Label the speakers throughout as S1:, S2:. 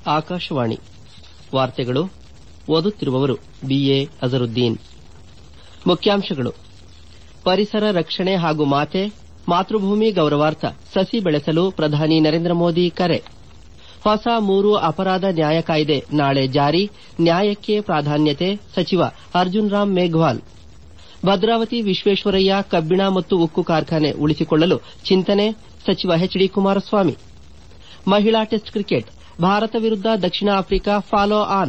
S1: ಆಕಾಶವಾಣಿ ವಾರ್ತೆಗಳು ಓದುತ್ತಿರುವವರು ಬಿಎ ಅಜರುದ್ದೀನ್ ಮುಖ್ಯಾಂಶಗಳು ಪರಿಸರ ರಕ್ಷಣೆ ಹಾಗೂ ಮಾತೆ ಮಾತೃಭೂಮಿ ಗೌರವಾರ್ಥ ಸಸಿ ಬೆಳೆಸಲು ಪ್ರಧಾನಿ ನರೇಂದ್ರ ಮೋದಿ ಕರೆ ಹೊಸ ಮೂರು ಅಪರಾಧ ನ್ಯಾಯ ಕಾಯ್ದೆ ನಾಳೆ ಜಾರಿ ನ್ಯಾಯಕ್ಕೆ ಪ್ರಾಧಾನ್ಯತೆ ಸಚಿವ ಅರ್ಜುನ್ ರಾಮ್ ಮೇಘ್ವಾಲ್ ಭದ್ರಾವತಿ ವಿಶ್ವೇಶ್ವರಯ್ಯ ಕಬ್ಬಿಣ ಮತ್ತು ಉಕ್ಕು ಕಾರ್ಖಾನೆ ಉಳಿಸಿಕೊಳ್ಳಲು ಚಿಂತನೆ ಸಚಿವ ಎಚ್ ಡಿ ಕುಮಾರಸ್ವಾಮಿ ಮಹಿಳಾ ಟೆಸ್ಟ್ ಕ್ರಿಕೆಟ್ ಭಾರತ ವಿರುದ್ಧ ದಕ್ಷಿಣ ಆಫ್ರಿಕಾ ಫಾಲೋ ಆನ್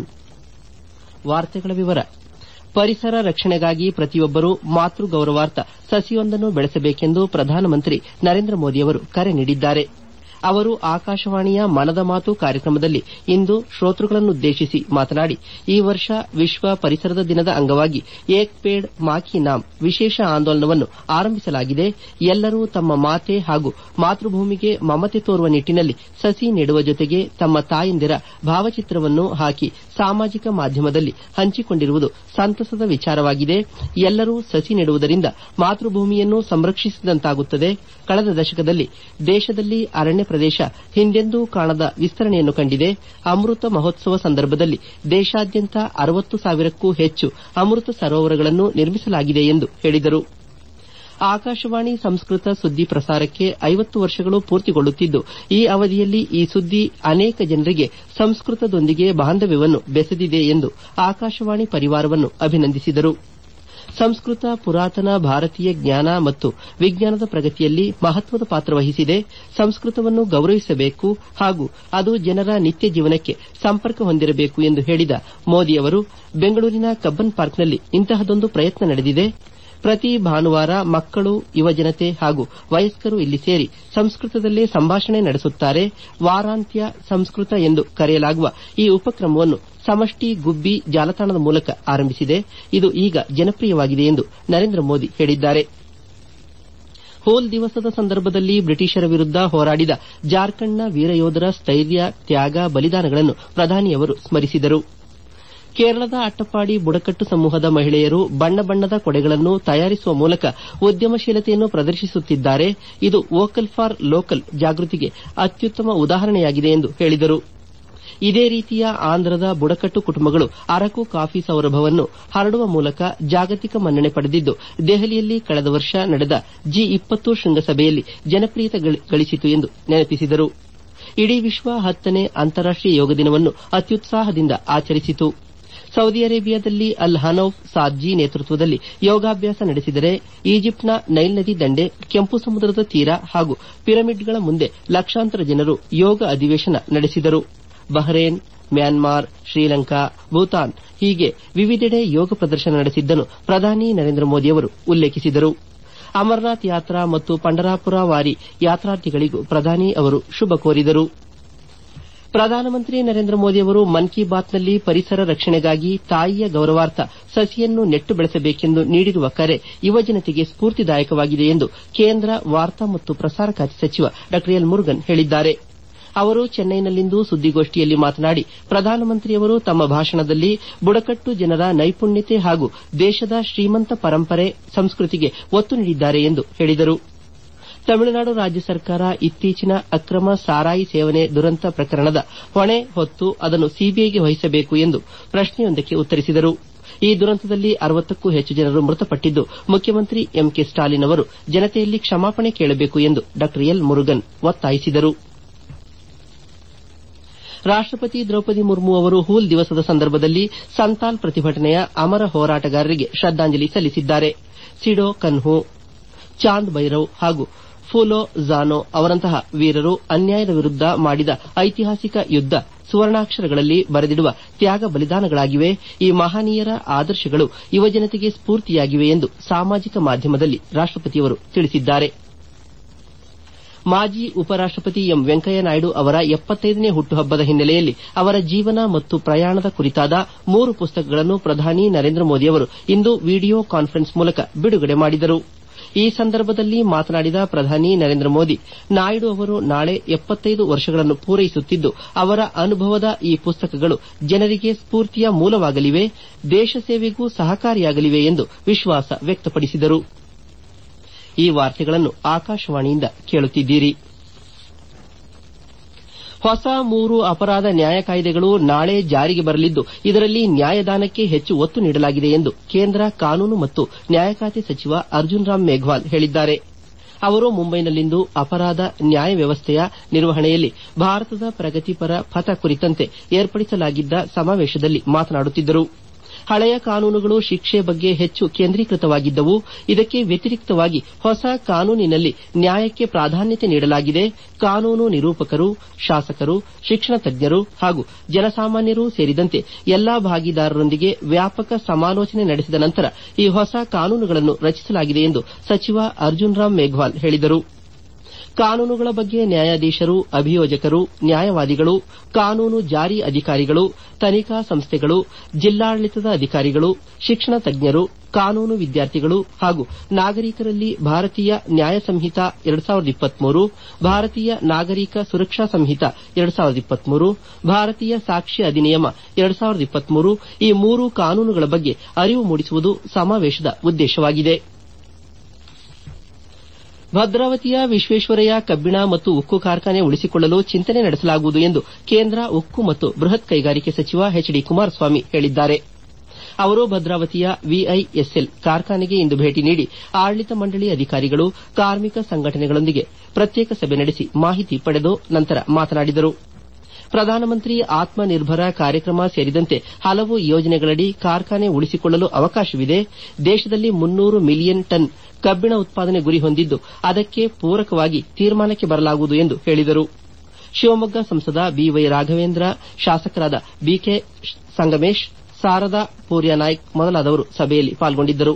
S1: ಪರಿಸರ ರಕ್ಷಣೆಗಾಗಿ ಪ್ರತಿಯೊಬ್ಬರೂ ಮಾತೃ ಗೌರವಾರ್ಥ ಸಸಿಯೊಂದನ್ನು ಬೆಳೆಸಬೇಕೆಂದು ಪ್ರಧಾನಮಂತ್ರಿ ನರೇಂದ್ರ ಮೋದಿಯವರು ಕರೆ ನೀಡಿದ್ದಾರೆ ಅವರು ಆಕಾಶವಾಣಿಯ ಮನದ ಮಾತು ಕಾರ್ಯಕ್ರಮದಲ್ಲಿ ಇಂದು ಶ್ರೋತೃಗಳನ್ನುದ್ದೇಶಿಸಿ ಮಾತನಾಡಿ ಈ ವರ್ಷ ವಿಶ್ವ ಪರಿಸರದ ದಿನದ ಅಂಗವಾಗಿ ಏಕ್ ಪೇಡ್ ಮಾ ಕಿ ನಾಮ್ ವಿಶೇಷ ಆಂದೋಲನವನ್ನು ಆರಂಭಿಸಲಾಗಿದೆ ಎಲ್ಲರೂ ತಮ್ಮ ಮಾತೆ ಹಾಗೂ ಮಾತೃಭೂಮಿಗೆ ಮಮತೆ ತೋರುವ ನಿಟ್ಟಿನಲ್ಲಿ ಸಸಿ ನೆಡುವ ಜೊತೆಗೆ ತಮ್ಮ ತಾಯಂದಿರ ಭಾವಚಿತ್ರವನ್ನು ಹಾಕಿ ಸಾಮಾಜಿಕ ಮಾಧ್ಯಮದಲ್ಲಿ ಹಂಚಿಕೊಂಡಿರುವುದು ಸಂತಸದ ವಿಚಾರವಾಗಿದೆ ಎಲ್ಲರೂ ಸಸಿ ನೆಡುವುದರಿಂದ ಮಾತೃಭೂಮಿಯನ್ನು ಸಂರಕ್ಷಿಸಿದಂತಾಗುತ್ತದೆ ಕಳೆದ ದಶಕದಲ್ಲಿ ದೇಶದಲ್ಲಿ ಅರಣ್ಯ ಪ್ರದೇಶ ಹಿಂದೆಂದೂ ಕಾಣದ ವಿಸ್ತರಣೆಯನ್ನು ಕಂಡಿದೆ ಅಮೃತ ಮಹೋತ್ಸವ ಸಂದರ್ಭದಲ್ಲಿ ದೇಶಾದ್ಯಂತ ಅರವತ್ತು ಸಾವಿರಕ್ಕೂ ಹೆಚ್ಚು ಅಮೃತ ಸರೋವರಗಳನ್ನು ನಿರ್ಮಿಸಲಾಗಿದೆ ಎಂದು ಹೇಳಿದರು ಆಕಾಶವಾಣಿ ಸಂಸ್ಕೃತ ಸುದ್ದಿ ಪ್ರಸಾರಕ್ಕೆ ಐವತ್ತು ವರ್ಷಗಳು ಪೂರ್ತಿಗೊಳ್ಳುತ್ತಿದ್ದು ಈ ಅವಧಿಯಲ್ಲಿ ಈ ಸುದ್ದಿ ಅನೇಕ ಜನರಿಗೆ ಸಂಸ್ಕೃತದೊಂದಿಗೆ ಬಾಂಧವ್ಯವನ್ನು ಬೆಸೆದಿದೆ ಎಂದು ಆಕಾಶವಾಣಿ ಪರಿವಾರವನ್ನು ಅಭಿನಂದಿಸಿದರು ಸಂಸ್ಕೃತ ಪುರಾತನ ಭಾರತೀಯ ಜ್ಞಾನ ಮತ್ತು ವಿಜ್ಞಾನದ ಪ್ರಗತಿಯಲ್ಲಿ ಮಹತ್ವದ ಪಾತ್ರ ವಹಿಸಿದೆ ಸಂಸ್ಕೃತವನ್ನು ಗೌರವಿಸಬೇಕು ಹಾಗೂ ಅದು ಜನರ ನಿತ್ಯ ಜೀವನಕ್ಕೆ ಸಂಪರ್ಕ ಹೊಂದಿರಬೇಕು ಎಂದು ಹೇಳಿದ ಮೋದಿ ಅವರು ಬೆಂಗಳೂರಿನ ಕಬ್ಬನ್ ಪಾರ್ಕ್ನಲ್ಲಿ ಇಂತಹದೊಂದು ಪ್ರಯತ್ನ ನಡೆದಿದೆ ಪ್ರತಿ ಭಾನುವಾರ ಮಕ್ಕಳು ಯುವಜನತೆ ಹಾಗೂ ವಯಸ್ಕರು ಇಲ್ಲಿ ಸೇರಿ ಸಂಸ್ಕೃತದಲ್ಲೇ ಸಂಭಾಷಣೆ ನಡೆಸುತ್ತಾರೆ ವಾರಾಂತ್ಯ ಸಂಸ್ಕೃತ ಎಂದು ಕರೆಯಲಾಗುವ ಈ ಉಪಕ್ರಮವನ್ನು ಸಮಷ್ಟಿ ಗುಬ್ಬಿ ಜಾಲತಾಣದ ಮೂಲಕ ಆರಂಭಿಸಿದೆ ಇದು ಈಗ ಜನಪ್ರಿಯವಾಗಿದೆ ಎಂದು ನರೇಂದ್ರ ಮೋದಿ ಹೇಳಿದ್ದಾರೆ ಹೂಲ್ ದಿವಸದ ಸಂದರ್ಭದಲ್ಲಿ ಬ್ರಿಟಿಷರ ವಿರುದ್ದ ಹೋರಾಡಿದ ಜಾರ್ಖಂಡ್ನ ವೀರಯೋಧರ ಸ್ಥೈರ್ಯ ತ್ಯಾಗ ಬಲಿದಾನಗಳನ್ನು ಪ್ರಧಾನಿಯವರು ಸ್ಮರಿಸಿದರು ಕೇರಳದ ಅಟ್ಟಪ್ಪಾಡಿ ಬುಡಕಟ್ಟು ಸಮೂಹದ ಮಹಿಳೆಯರು ಬಣ್ಣ ಬಣ್ಣದ ಕೊಡೆಗಳನ್ನು ತಯಾರಿಸುವ ಮೂಲಕ ಉದ್ಯಮಶೀಲತೆಯನ್ನು ಪ್ರದರ್ಶಿಸುತ್ತಿದ್ದಾರೆ ಇದು ವೋಕಲ್ ಫಾರ್ ಲೋಕಲ್ ಜಾಗೃತಿಗೆ ಅತ್ಯುತ್ತಮ ಉದಾಹರಣೆಯಾಗಿದೆ ಎಂದು ಹೇಳಿದರು ಇದೇ ರೀತಿಯ ಆಂಧ್ರದ ಬುಡಕಟ್ಟು ಕುಟುಂಬಗಳು ಅರಕು ಕಾಫಿ ಸೌರಭವನ್ನು ಹರಡುವ ಮೂಲಕ ಜಾಗತಿಕ ಮನ್ನಣೆ ಪಡೆದಿದ್ದು ದೆಹಲಿಯಲ್ಲಿ ಕಳೆದ ವರ್ಷ ನಡೆದ ಜಿ ಇಪ್ಪತ್ತು ಶೃಂಗಸಭೆಯಲ್ಲಿ ಜನಪ್ರಿಯತೆ ಗಳಿಸಿತು ಎಂದು ನೆನಪಿಸಿದರು ಇಡೀ ವಿಶ್ವ ಹತ್ತನೇ ಅಂತಾರಾಷ್ಟೀಯ ಯೋಗ ದಿನವನ್ನು ಅತ್ಯುತ್ಸಾಹದಿಂದ ಆಚರಿಸಿತು ಸೌದಿ ಅರೇಬಿಯಾದಲ್ಲಿ ಅಲ್ ಹನೌಫ್ ಸಾದ್ಜಿ ನೇತೃತ್ವದಲ್ಲಿ ಯೋಗಾಭ್ಯಾಸ ನಡೆಸಿದರೆ ಈಜಿಪ್ಟ್ನ ನೈಲ್ ನದಿ ದಂಡೆ ಕೆಂಪು ಸಮುದ್ರದ ತೀರ ಹಾಗೂ ಪಿರಮಿಡ್ಗಳ ಮುಂದೆ ಲಕ್ಷಾಂತರ ಜನರು ಯೋಗ ಅಧಿವೇಶನ ನಡೆಸಿದರು ಬಹ್ರೇನ್ ಮ್ಯಾನ್ಮಾರ್ ಶ್ರೀಲಂಕಾ ಭೂತಾನ್ ಹೀಗೆ ವಿವಿಧೆಡೆ ಯೋಗ ಪ್ರದರ್ಶನ ನಡೆಸಿದ್ದನ್ನು ಪ್ರಧಾನಿ ನರೇಂದ್ರ ಮೋದಿಯವರು ಉಲ್ಲೇಖಿಸಿದರು ಅಮರನಾಥ್ ಯಾತ್ರಾ ಮತ್ತು ಪಂಡರಾಪುರ ವಾರಿ ಯಾತ್ರಾರ್ಥಿಗಳಿಗೂ ಪ್ರಧಾನಿ ಅವರು ಶುಭ ಕೋರಿದರು ಪ್ರಧಾನಮಂತ್ರಿ ನರೇಂದ್ರ ಮೋದಿಯವರು ಮನ್ ಕಿ ಬಾತ್ನಲ್ಲಿ ಪರಿಸರ ರಕ್ಷಣೆಗಾಗಿ ತಾಯಿಯ ಗೌರವಾರ್ಥ ಸಸಿಯನ್ನು ನೆಟ್ಟು ಬೆಳೆಸಬೇಕೆಂದು ನೀಡಿರುವ ಕರೆ ಯುವಜನತೆಗೆ ಸ್ಫೂರ್ತಿದಾಯಕವಾಗಿದೆ ಎಂದು ಕೇಂದ್ರ ವಾರ್ತಾ ಮತ್ತು ಪ್ರಸಾರ ಖಾತೆ ಸಚಿವ ಡಾ ಎಲ್ ಮುರುಗನ್ ಹೇಳಿದ್ದಾರೆ ಅವರು ಚೆನ್ನೈನಲ್ಲಿಂದು ಸುದ್ದಿಗೋಷ್ಠಿಯಲ್ಲಿ ಮಾತನಾಡಿ ಪ್ರಧಾನಮಂತ್ರಿಯವರು ತಮ್ಮ ಭಾಷಣದಲ್ಲಿ ಬುಡಕಟ್ಟು ಜನರ ನೈಪುಣ್ಯತೆ ಹಾಗೂ ದೇಶದ ಶ್ರೀಮಂತ ಪರಂಪರೆ ಸಂಸ್ಕೃತಿಗೆ ಒತ್ತು ನೀಡಿದ್ದಾರೆ ಎಂದು ಹೇಳಿದರು ತಮಿಳುನಾಡು ರಾಜ್ಯ ಸರ್ಕಾರ ಇತ್ತೀಚಿನ ಅಕ್ರಮ ಸಾರಾಯಿ ಸೇವನೆ ದುರಂತ ಪ್ರಕರಣದ ಹೊಣೆ ಹೊತ್ತು ಅದನ್ನು ಸಿಬಿಐಗೆ ವಹಿಸಬೇಕು ಎಂದು ಪ್ರಶ್ನೆಯೊಂದಕ್ಕೆ ಉತ್ತರಿಸಿದರು ಈ ದುರಂತದಲ್ಲಿ ಅರವತ್ತಕ್ಕೂ ಹೆಚ್ಚು ಜನರು ಮೃತಪಟ್ಟಿದ್ದು ಮುಖ್ಯಮಂತ್ರಿ ಎಂಕೆ ಸ್ಟಾಲಿನ್ ಅವರು ಜನತೆಯಲ್ಲಿ ಕ್ಷಮಾಪಣೆ ಕೇಳಬೇಕು ಎಂದು ಡಾ ಎಲ್ ಮುರುಗನ್ ಒತ್ತಾಯಿಸಿದರು ರಾಷ್ಟಪತಿ ದ್ರೌಪದಿ ಮುರ್ಮು ಅವರು ಹೂಲ್ ದಿವಸದ ಸಂದರ್ಭದಲ್ಲಿ ಸಂತಾಲ್ ಪ್ರತಿಭಟನೆಯ ಅಮರ ಹೋರಾಟಗಾರರಿಗೆ ಶ್ರದ್ದಾಂಜಲಿ ಸಲ್ಲಿಸಿದ್ದಾರೆ ಸಿಡೋ ಕನ್ಹು ಚಾಂದ್ ಭೈರವ್ ಹಾಗೂ ಫೂಲೋ ಝಾನೋ ಅವರಂತಹ ವೀರರು ಅನ್ಯಾಯದ ವಿರುದ್ದ ಮಾಡಿದ ಐತಿಹಾಸಿಕ ಯುದ್ದ ಸುವರ್ಣಾಕ್ಷರಗಳಲ್ಲಿ ಬರೆದಿಡುವ ತ್ಯಾಗ ಬಲಿದಾನಗಳಾಗಿವೆ ಈ ಮಹನೀಯರ ಆದರ್ಶಗಳು ಯುವಜನತೆಗೆ ಸ್ಫೂರ್ತಿಯಾಗಿವೆ ಎಂದು ಸಾಮಾಜಿಕ ಮಾಧ್ಯಮದಲ್ಲಿ ರಾಷ್ಟಪತಿಯವರು ತಿಳಿಸಿದ್ದಾರೆ ಮಾಜಿ ಉಪರಾಷ್ಟಪತಿ ಎಂ ವೆಂಕಯ್ಯನಾಯ್ಡು ಅವರ ಎಪ್ಪತ್ತೈದನೇ ಹುಟ್ಟುಹಬ್ಬದ ಹಿನ್ನೆಲೆಯಲ್ಲಿ ಅವರ ಜೀವನ ಮತ್ತು ಪ್ರಯಾಣದ ಕುರಿತಾದ ಮೂರು ಪುಸ್ತಕಗಳನ್ನು ಪ್ರಧಾನಿ ನರೇಂದ್ರ ಮೋದಿಯವರು ಇಂದು ವಿಡಿಯೋ ಕಾನ್ಫರೆನ್ಸ್ ಮೂಲಕ ಬಿಡುಗಡೆ ಮಾಡಿದರು ಈ ಸಂದರ್ಭದಲ್ಲಿ ಮಾತನಾಡಿದ ಪ್ರಧಾನಿ ನರೇಂದ್ರ ಮೋದಿ ನಾಯ್ಡು ಅವರು ನಾಳೆ ಎಪ್ಪತ್ತೈದು ವರ್ಷಗಳನ್ನು ಪೂರೈಸುತ್ತಿದ್ದು ಅವರ ಅನುಭವದ ಈ ಪುಸ್ತಕಗಳು ಜನರಿಗೆ ಸ್ಫೂರ್ತಿಯ ಮೂಲವಾಗಲಿವೆ ದೇಶ ಸೇವೆಗೂ ಸಹಕಾರಿಯಾಗಲಿವೆ ಎಂದು ವಿಶ್ವಾಸ ವ್ಯಕ್ತಪಡಿಸಿದರು ಈ ವಾರ್ತೆಗಳನ್ನು ಆಕಾಶವಾಣಿಯಿಂದ ಕೇಳುತ್ತಿದ್ದೀರಿ ಹೊಸ ಮೂರು ಅಪರಾಧ ನ್ಯಾಯ ಕಾಯ್ದೆಗಳು ನಾಳೆ ಜಾರಿಗೆ ಬರಲಿದ್ದು ಇದರಲ್ಲಿ ನ್ಯಾಯದಾನಕ್ಕೆ ಹೆಚ್ಚು ಒತ್ತು ನೀಡಲಾಗಿದೆ ಎಂದು ಕೇಂದ್ರ ಕಾನೂನು ಮತ್ತು ನ್ಯಾಯ ಖಾತೆ ಸಚಿವ ಅರ್ಜುನ್ ರಾಮ್ ಮೇಘ್ವಾಲ್ ಹೇಳಿದ್ದಾರೆ ಅವರು ಮುಂಬೈನಲ್ಲಿಂದು ಅಪರಾಧ ನ್ಯಾಯ ವ್ಯವಸ್ಥೆಯ ನಿರ್ವಹಣೆಯಲ್ಲಿ ಭಾರತದ ಪ್ರಗತಿಪರ ಪಥ ಕುರಿತಂತೆ ಏರ್ಪಡಿಸಲಾಗಿದ್ದ ಸಮಾವೇಶದಲ್ಲಿ ಮಾತನಾಡುತ್ತಿದ್ದರು ಹಳೆಯ ಕಾನೂನುಗಳು ಶಿಕ್ಷೆ ಬಗ್ಗೆ ಹೆಚ್ಚು ಕೇಂದ್ರೀಕೃತವಾಗಿದ್ದವು ಇದಕ್ಕೆ ವ್ಯತಿರಿಕ್ತವಾಗಿ ಹೊಸ ಕಾನೂನಿನಲ್ಲಿ ನ್ಯಾಯಕ್ಕೆ ಪ್ರಾಧಾನ್ಯತೆ ನೀಡಲಾಗಿದೆ ಕಾನೂನು ನಿರೂಪಕರು ಶಾಸಕರು ಶಿಕ್ಷಣ ತಜ್ಞರು ಹಾಗೂ ಜನಸಾಮಾನ್ಯರು ಸೇರಿದಂತೆ ಎಲ್ಲಾ ಭಾಗಿದಾರರೊಂದಿಗೆ ವ್ಯಾಪಕ ಸಮಾಲೋಚನೆ ನಡೆಸಿದ ನಂತರ ಈ ಹೊಸ ಕಾನೂನುಗಳನ್ನು ರಚಿಸಲಾಗಿದೆ ಎಂದು ಸಚಿವ ಅರ್ಜುನ್ ರಾಮ್ ಮೇಘ್ವಾಲ್ ಹೇಳಿದರು ಕಾನೂನುಗಳ ಬಗ್ಗೆ ನ್ಯಾಯಾಧೀಶರು ಅಭಿಯೋಜಕರು ನ್ಯಾಯವಾದಿಗಳು ಕಾನೂನು ಜಾರಿ ಅಧಿಕಾರಿಗಳು ತನಿಖಾ ಸಂಸ್ಥೆಗಳು ಜಿಲ್ಲಾಡಳಿತದ ಅಧಿಕಾರಿಗಳು ಶಿಕ್ಷಣ ತಜ್ಞರು ಕಾನೂನು ವಿದ್ಯಾರ್ಥಿಗಳು ಹಾಗೂ ನಾಗರಿಕರಲ್ಲಿ ಭಾರತೀಯ ನ್ಯಾಯ ಸಂಹಿತ ಭಾರತೀಯ ನಾಗರಿಕ ಸುರಕ್ಷಾ ಸಂಹಿತ ಭಾರತೀಯ ಸಾಕ್ಷ್ಯ ಅಧಿನಿಯಮ ಈ ಮೂರು ಕಾನೂನುಗಳ ಬಗ್ಗೆ ಅರಿವು ಮೂಡಿಸುವುದು ಸಮಾವೇಶದ ಉದ್ದೇಶವಾಗಿದೆ ಭದ್ರಾವತಿಯ ವಿಶ್ವೇಶ್ವರಯ್ಯ ಕಬ್ಬಿಣ ಮತ್ತು ಉಕ್ಕು ಕಾರ್ಖಾನೆ ಉಳಿಸಿಕೊಳ್ಳಲು ಚಿಂತನೆ ನಡೆಸಲಾಗುವುದು ಎಂದು ಕೇಂದ್ರ ಉಕ್ಕು ಮತ್ತು ಬೃಹತ್ ಕೈಗಾರಿಕೆ ಸಚಿವ ಎಚ್ ಡಿ ಕುಮಾರಸ್ವಾಮಿ ಹೇಳಿದ್ದಾರೆ ಅವರು ಭದ್ರಾವತಿಯ ವಿಐಎಸ್ಎಲ್ ಕಾರ್ಖಾನೆಗೆ ಇಂದು ಭೇಟಿ ನೀಡಿ ಆಡಳಿತ ಮಂಡಳಿ ಅಧಿಕಾರಿಗಳು ಕಾರ್ಮಿಕ ಸಂಘಟನೆಗಳೊಂದಿಗೆ ಪ್ರತ್ಯೇಕ ಸಭೆ ನಡೆಸಿ ಮಾಹಿತಿ ಪಡೆದು ನಂತರ ಮಾತನಾಡಿದರು ಪ್ರಧಾನಮಂತ್ರಿ ಆತ್ಮ ನಿರ್ಭರ ಕಾರ್ಯಕ್ರಮ ಸೇರಿದಂತೆ ಹಲವು ಯೋಜನೆಗಳಡಿ ಕಾರ್ಖಾನೆ ಉಳಿಸಿಕೊಳ್ಳಲು ಅವಕಾಶವಿದೆ ದೇಶದಲ್ಲಿ ಮುನ್ನೂರು ಮಿಲಿಯನ್ ಟನ್ ಕಬ್ಬಿಣ ಉತ್ಪಾದನೆ ಗುರಿ ಹೊಂದಿದ್ದು ಅದಕ್ಕೆ ಪೂರಕವಾಗಿ ತೀರ್ಮಾನಕ್ಕೆ ಬರಲಾಗುವುದು ಎಂದು ಹೇಳಿದರು ಶಿವಮೊಗ್ಗ ಸಂಸದ ಬಿವೈ ರಾಘವೇಂದ್ರ ಶಾಸಕರಾದ ಬಿಕೆ ಸಂಗಮೇಶ್ ಶಾರದಾ ಪೂರ್ಯನಾಯ್ಕ್ ಮೊದಲಾದವರು ಸಭೆಯಲ್ಲಿ ಪಾಲ್ಗೊಂಡಿದ್ದರು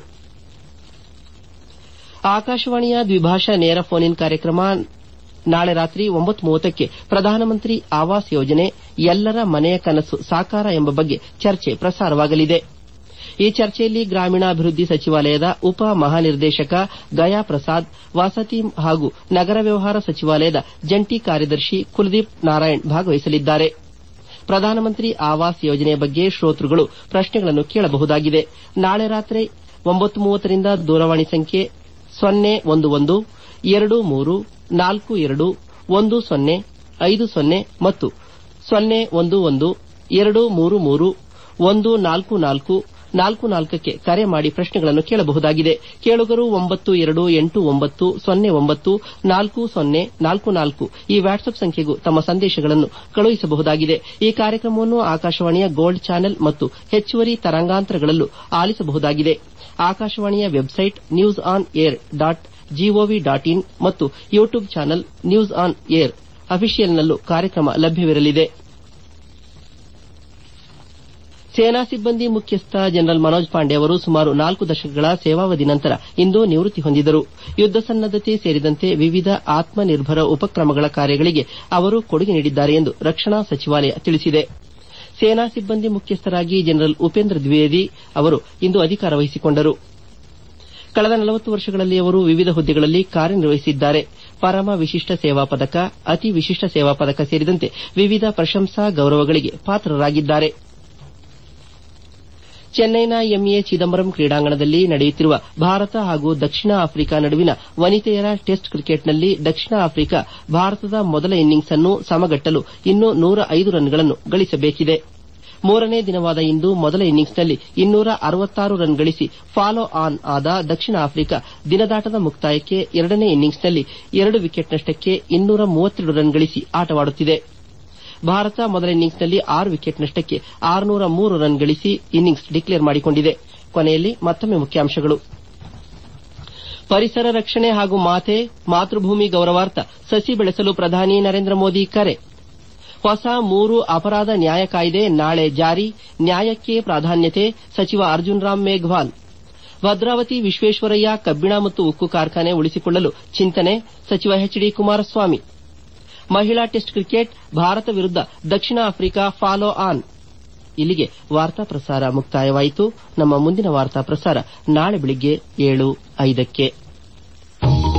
S1: ಆಕಾಶವಾಣಿಯ ದ್ವಿಭಾಷಾ ನೇರ ಫೋನ್ ಇನ್ ಕಾರ್ಯಕ್ರಮ ನಾಳೆ ರಾತ್ರಿ ಒಂಬತ್ತು ಮೂವತ್ತಕ್ಕೆ ಪ್ರಧಾನಮಂತ್ರಿ ಆವಾಸ್ ಯೋಜನೆ ಎಲ್ಲರ ಮನೆಯ ಕನಸು ಸಾಕಾರ ಎಂಬ ಬಗ್ಗೆ ಚರ್ಚೆ ಪ್ರಸಾರವಾಗಲಿದೆ ಈ ಚರ್ಚೆಯಲ್ಲಿ ಗ್ರಾಮೀಣಾಭಿವೃದ್ಧಿ ಸಚಿವಾಲಯದ ಉಪ ಮಹಾನಿರ್ದೇಶಕ ಗಯಾ ಪ್ರಸಾದ್ ವಸತಿ ಹಾಗೂ ನಗರ ವ್ಯವಹಾರ ಸಚಿವಾಲಯದ ಜಂಟಿ ಕಾರ್ಯದರ್ಶಿ ಕುಲದೀಪ್ ನಾರಾಯಣ್ ಭಾಗವಹಿಸಲಿದ್ದಾರೆ ಪ್ರಧಾನಮಂತ್ರಿ ಆವಾಸ್ ಯೋಜನೆಯ ಬಗ್ಗೆ ಶ್ರೋತೃಗಳು ಪ್ರಶ್ನೆಗಳನ್ನು ಕೇಳಬಹುದಾಗಿದೆ ನಾಳೆ ರಾತ್ರಿ ಒಂಬತ್ತು ಮೂವತ್ತರಿಂದ ದೂರವಾಣಿ ಸಂಖ್ಯೆ ಸೊನ್ನೆ ಒಂದು ಒಂದು ಎರಡು ಮೂರು ನಾಲ್ಕು ಎರಡು ಒಂದು ಸೊನ್ನೆ ಐದು ಸೊನ್ನೆ ಮತ್ತು ಸೊನ್ನೆ ಒಂದು ಒಂದು ಎರಡು ಮೂರು ಮೂರು ಒಂದು ನಾಲ್ಕು ನಾಲ್ಕು ನಾಲ್ಕು ನಾಲ್ಕಕ್ಕೆ ಕರೆ ಮಾಡಿ ಪ್ರಶ್ನೆಗಳನ್ನು ಕೇಳಬಹುದಾಗಿದೆ ಕೇಳುಗರು ಒಂಬತ್ತು ಎರಡು ಎಂಟು ಒಂಬತ್ತು ಸೊನ್ನೆ ಒಂಬತ್ತು ನಾಲ್ಕು ಸೊನ್ನೆ ನಾಲ್ಕು ನಾಲ್ಕು ಈ ವಾಟ್ಸ್ಆಪ್ ಸಂಖ್ಯೆಗೂ ತಮ್ಮ ಸಂದೇಶಗಳನ್ನು ಕಳುಹಿಸಬಹುದಾಗಿದೆ ಈ ಕಾರ್ಯಕ್ರಮವನ್ನು ಆಕಾಶವಾಣಿಯ ಗೋಲ್ಡ್ ಚಾನೆಲ್ ಮತ್ತು ಹೆಚ್ಚುವರಿ ತರಂಗಾಂತರಗಳಲ್ಲೂ ಆಲಿಸಬಹುದಾಗಿದೆ ಆಕಾಶವಾಣಿಯ website news on air dot gov dot in ಮತ್ತು YouTube channel news on air ಅಫಿಷಿಯಲ್ನಲ್ಲೂ ಕಾರ್ಯಕ್ರಮ ಲಭ್ಯವಿರಲಿದೆ ಸೇನಾ ಸಿಬ್ಬಂದಿ ಮುಖ್ಯಸ್ಥ ಜನರಲ್ ಮನೋಜ್ ಪಾಂಡೆ ಅವರು ಸುಮಾರು ನಾಲ್ಕು ದಶಕಗಳ ಸೇವಾವಧಿ ನಂತರ ಇಂದು ನಿವೃತ್ತಿ ಹೊಂದಿದರು ಯುದ್ದ ಸನ್ನದ್ದತೆ ಸೇರಿದಂತೆ ವಿವಿಧ ಆತ್ಮನಿರ್ಭರ ಉಪಕ್ರಮಗಳ ಕಾರ್ಯಗಳಿಗೆ ಅವರು ಕೊಡುಗೆ ನೀಡಿದ್ದಾರೆ ಎಂದು ರಕ್ಷಣಾ ಸಚಿವಾಲಯ ತಿಳಿಸಿದೆ ಸೇನಾ ಸಿಬ್ಬಂದಿ ಮುಖ್ಯಸ್ಥರಾಗಿ ಜನರಲ್ ಉಪೇಂದ್ರ ದ್ವಿವೇದಿ ಅವರು ಇಂದು ಅಧಿಕಾರ ವಹಿಸಿಕೊಂಡರು ಕಳೆದ ನಲವತ್ತು ವರ್ಷಗಳಲ್ಲಿ ಅವರು ವಿವಿಧ ಹುದ್ದೆಗಳಲ್ಲಿ ಕಾರ್ಯನಿರ್ವಹಿಸಿದ್ದಾರೆ ಪರಮ ವಿಶಿಷ್ಟ ಸೇವಾ ಪದಕ ಅತಿ ವಿಶಿಷ್ಟ ಸೇವಾ ಪದಕ ಸೇರಿದಂತೆ ವಿವಿಧ ಪ್ರಶಂಸಾ ಗೌರವಗಳಿಗೆ ಪಾತ್ರರಾಗಿದ್ದಾರೆ ಚೆನ್ನೈನ ಎಂಎ ಚಿದಂಬರಂ ಕ್ರೀಡಾಂಗಣದಲ್ಲಿ ನಡೆಯುತ್ತಿರುವ ಭಾರತ ಹಾಗೂ ದಕ್ಷಿಣ ಆಫ್ರಿಕಾ ನಡುವಿನ ವನಿತೆಯರ ಟೆಸ್ಟ್ ಕ್ರಿಕೆಟ್ನಲ್ಲಿ ದಕ್ಷಿಣ ಆಫ್ರಿಕಾ ಭಾರತದ ಮೊದಲ ಇನ್ನಿಂಗ್ಸ್ ಅನ್ನು ಸಮಗಟ್ಟಲು ಇನ್ನೂ ನೂರ ಐದು ರನ್ಗಳನ್ನು ಗಳಿಸಬೇಕಿದೆ ಮೂರನೇ ದಿನವಾದ ಇಂದು ಮೊದಲ ಇನ್ನಿಂಗ್ಸ್ನಲ್ಲಿ ಇನ್ನೂರ ಅರವತ್ತಾರು ರನ್ ಗಳಿಸಿ ಫಾಲೋ ಆನ್ ಆದ ದಕ್ಷಿಣ ಆಫ್ರಿಕಾ ದಿನದಾಟದ ಮುಕ್ತಾಯಕ್ಕೆ ಎರಡನೇ ಇನ್ನಿಂಗ್ಸ್ನಲ್ಲಿ ಎರಡು ವಿಕೆಟ್ ನಷ್ಟಕ್ಕೆ ಇನ್ನೂರ ಮೂವತ್ತೆರಡು ರನ್ ಗಳಿಸಿ ಆಟವಾಡುತ್ತಿದೆ ಭಾರತ ಮೊದಲ ಇನ್ನಿಂಗ್ಸ್ನಲ್ಲಿ ಆರು ವಿಕೆಟ್ ನಷ್ಟಕ್ಕೆ ಆರುನೂರ ಮೂರು ರನ್ ಗಳಿಸಿ ಇನ್ನಿಂಗ್ಸ್ ಡಿಕ್ಲೇರ್ ಮಾಡಿಕೊಂಡಿದೆ ಕೊನೆಯಲ್ಲಿ ಮತ್ತೊಮ್ಮೆ ಮುಖ್ಯಾಂಶಗಳು ಪರಿಸರ ರಕ್ಷಣೆ ಹಾಗೂ ಮಾತೆ ಮಾತೃಭೂಮಿ ಗೌರವಾರ್ಥ ಸಸಿ ಬೆಳೆಸಲು ಪ್ರಧಾನಿ ನರೇಂದ್ರ ಮೋದಿ ಕರೆ ಹೊಸ ಮೂರು ಅಪರಾಧ ನ್ಯಾಯ ಕಾಯ್ದೆ ನಾಳೆ ಜಾರಿ ನ್ಯಾಯಕ್ಕೆ ಪ್ರಾಧಾನ್ಯತೆ ಸಚಿವ ಅರ್ಜುನ್ ರಾಮ್ ಮೇಘ್ವಾಲ್ ಭದ್ರಾವತಿ ವಿಶ್ವೇಶ್ವರಯ್ಯ ಕಬ್ಬಿಣ ಮತ್ತು ಉಕ್ಕು ಕಾರ್ಖಾನೆ ಉಳಿಸಿಕೊಳ್ಳಲು ಚಿಂತನೆ ಸಚಿವ ಎಚ್ ಡಿ ಕುಮಾರಸ್ವಾಮಿ ಮಹಿಳಾ ಟೆಸ್ಟ್ ಕ್ರಿಕೆಟ್ ಭಾರತ ವಿರುದ್ಧ ದಕ್ಷಿಣ ಆಫ್ರಿಕಾ ಫಾಲೋ ಆನ್ ಇಲ್ಲಿಗೆ ವಾರ್ತಾ ಪ್ರಸಾರ ಮುಕ್ತಾಯವಾಯಿತು ನಮ್ಮ ಮುಂದಿನ ವಾರ್ತಾ ಪ್ರಸಾರ ನಾಳೆ ಬೆಳಿಗ್ಗೆ ಏಳು ಐದಕ್ಕೆ